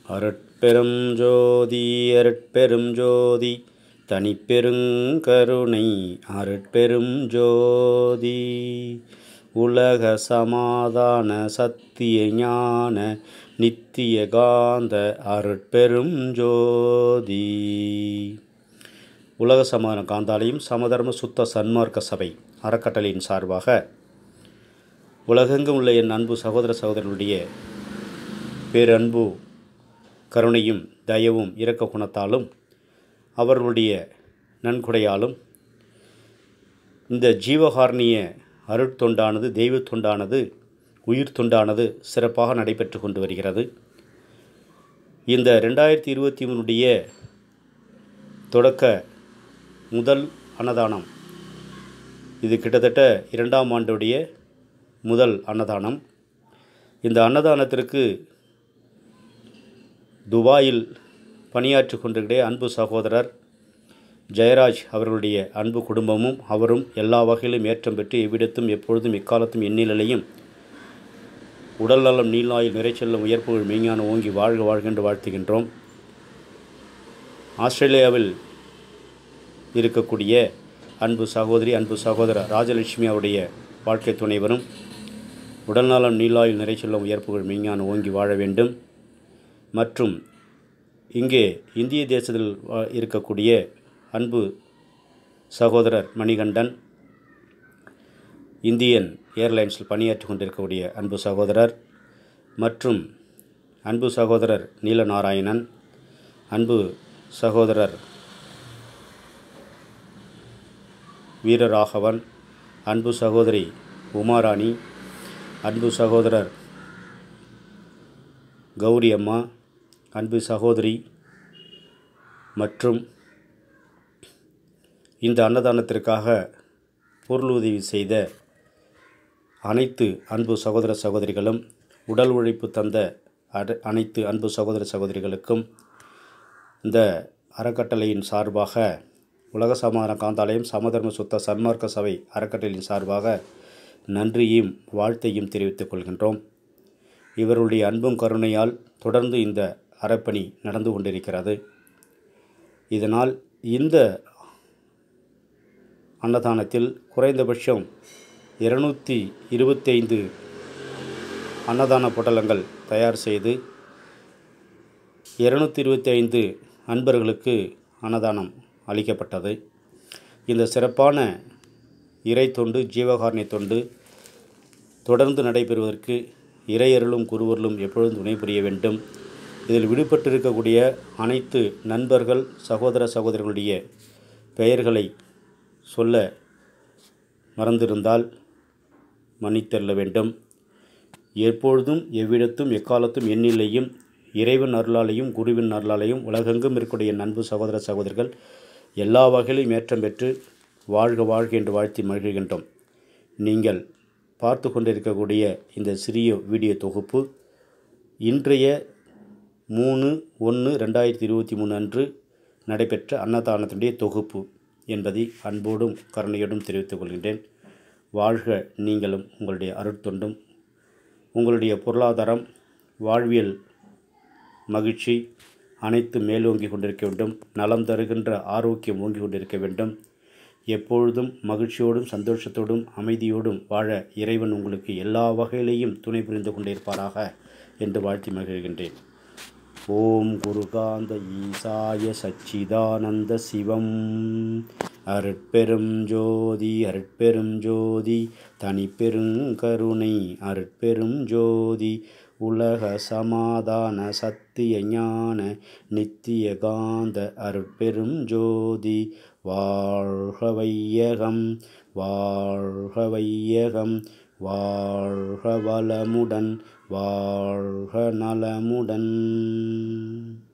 அருட்பெரும் ஜோதி அருட்பெரும் ஜோதி தனிப்பெருங்கருணை அருட்பெரும் ஜோதி உலக சமாதான சத்திய ஞான நித்திய காந்த அருட்பெரும் ஜோதி உலக சமாதான காந்தாலயம் சமதர்ம சுத்த சன்மார்க்க சபை அறக்கட்டளையின் சார்பாக உலகெங்கும் உள்ள என் அன்பு சகோதர சகோதரர்களுடைய பேரன்பு கருணையும் தயவும் இரக்க குணத்தாலும் அவர்களுடைய நன்கொடையாலும் இந்த ஜீவகாரணிய அருட்தொண்டானது தெய்வ தொண்டானது உயிர் தொண்டானது சிறப்பாக நடைபெற்று கொண்டு வருகிறது இந்த ரெண்டாயிரத்தி இருபத்தி மூணுடைய தொடக்க முதல் அன்னதானம் இது கிட்டத்தட்ட இரண்டாம் ஆண்டுடைய முதல் அன்னதானம் இந்த அன்னதானத்திற்கு துபாயில் பணியாற்றி கொண்டிருக்கிற அன்பு சகோதரர் ஜெயராஜ் அவர்களுடைய அன்பு குடும்பமும் அவரும் எல்லா வகையிலும் ஏற்றம் பெற்று எவ்விடத்தும் எப்பொழுதும் எக்காலத்தும் எண்ணிலையும் உடல்நலம் நீளாயில் நிறைச்செல்லும் உயர்ப்புகள் மெய்ஞான ஓங்கி வாழ்க வாழ்க என்று வாழ்த்துகின்றோம் ஆஸ்திரேலியாவில் இருக்கக்கூடிய அன்பு சகோதரி அன்பு சகோதரர் ராஜலட்சுமி அவருடைய வாழ்க்கை துணைவரும் உடல்நலம் நீளாயில் நிறைச்செல்லும் உயர்ப்புகள் மெய்ஞான ஓங்கி வாழ வேண்டும் மற்றும் இங்கே இந்திய தேசத்தில் வா- இருக்கக்கூடிய அன்பு சகோதரர் மணிகண்டன் இந்தியன் ஏர்லைன்ஸில் பணியாற்றி கொண்டிருக்கக்கூடிய அன்பு சகோதரர் மற்றும் அன்பு சகோதரர் நீலநாராயணன் அன்பு சகோதரர் வீரராகவன் அன்பு சகோதரி உமாராணி அன்பு சகோதரர் கௌரி அம்மா அன்பு சகோதரி மற்றும் இந்த அன்னதானத்திற்காக பொருளுதவி செய்த அனைத்து அன்பு சகோதர சகோதரிகளும் உடல் உழைப்பு தந்த அட- அனைத்து அன்பு சகோதர சகோதரிகளுக்கும் இந்த அறக்கட்டளையின் சார்பாக உலக சமாதான காந்தாலயம் சமதர்ம சுத்த சன்மார்க்க சபை அறக்கட்டளையின் சார்பாக நன்றியையும் வாழ்த்தையும் தெரிவித்துக் கொள்கின்றோம் இவருடைய அன்பும் கருணையால் தொடர்ந்து இந்த அறப்பணி நடந்து கொண்டிருக்கிறது இதனால் இந்த அன்னதானத்தில் குறைந்தபட்சம் இருநூற்றி இருபத்தைந்து அன்னதான பொட்டலங்கள் தயார் செய்து இருநூற்றி இருபத்தி ஐந்து அன்பர்களுக்கு அன்னதானம் அளிக்கப்பட்டது இந்த சிறப்பான இறை தொண்டு ஜீவகாருண்ய தொண்டு தொடர்ந்து நடைபெறுவதற்கு இறையருளும் குருவருளும் எப்பொழுதும் துணை புரிய வேண்டும் இதில் விடுபட்டிருக்கக்கூடிய அனைத்து நண்பர்கள் சகோதர சகோதரிகளுடைய பெயர்களை சொல்ல மறந்திருந்தால் மன்னித்தள்ள வேண்டும் எப்பொழுதும் எவ்விடத்தும் எக்காலத்தும் எண்ணிலையும் இறைவன் அருளாலையும் குருவின் அருளாலையும் உலகெங்கும் இருக்கக்கூடிய என் அன்பு சகோதர சகோதரர்கள் எல்லா வகையிலும் ஏற்றம் பெற்று வாழ்க வாழ்க என்று வாழ்த்தி மகிழ்கின்றோம் நீங்கள் பார்த்து கொண்டிருக்கக்கூடிய இந்த சிறிய வீடியோ தொகுப்பு இன்றைய மூணு ஒன்று ரெண்டாயிரத்தி இருபத்தி மூணு அன்று நடைபெற்ற அன்னதானத்தினுடைய தொகுப்பு என்பதை அன்போடும் கருணையோடும் தெரிவித்துக் கொள்கின்றேன் வாழ்க நீங்களும் உங்களுடைய அருட்தொண்டும் உங்களுடைய பொருளாதாரம் வாழ்வியல் மகிழ்ச்சி அனைத்து மேலோங்கி கொண்டிருக்க வேண்டும் நலம் தருகின்ற ஆரோக்கியம் ஓங்கி கொண்டிருக்க வேண்டும் எப்பொழுதும் மகிழ்ச்சியோடும் சந்தோஷத்தோடும் அமைதியோடும் வாழ இறைவன் உங்களுக்கு எல்லா வகையிலேயும் துணை புரிந்து கொண்டிருப்பாராக என்று வாழ்த்தி மகிழ்கின்றேன் ஓம் குருகாந்த ஈசாய சச்சிதானந்த சிவம் அருட்பெரும் ஜோதி அருட்பெரும் ஜோதி தனிப்பெருங்கருணை அருட்பெரும் ஜோதி உலக சமாதான சத்திய ஞான நித்திய காந்த அருட்பெரும் ஜோதி வாழ்க வையகம் வாழ்க வையகம் வாழ்க வளமுடன் வாழ்க நலமுடன்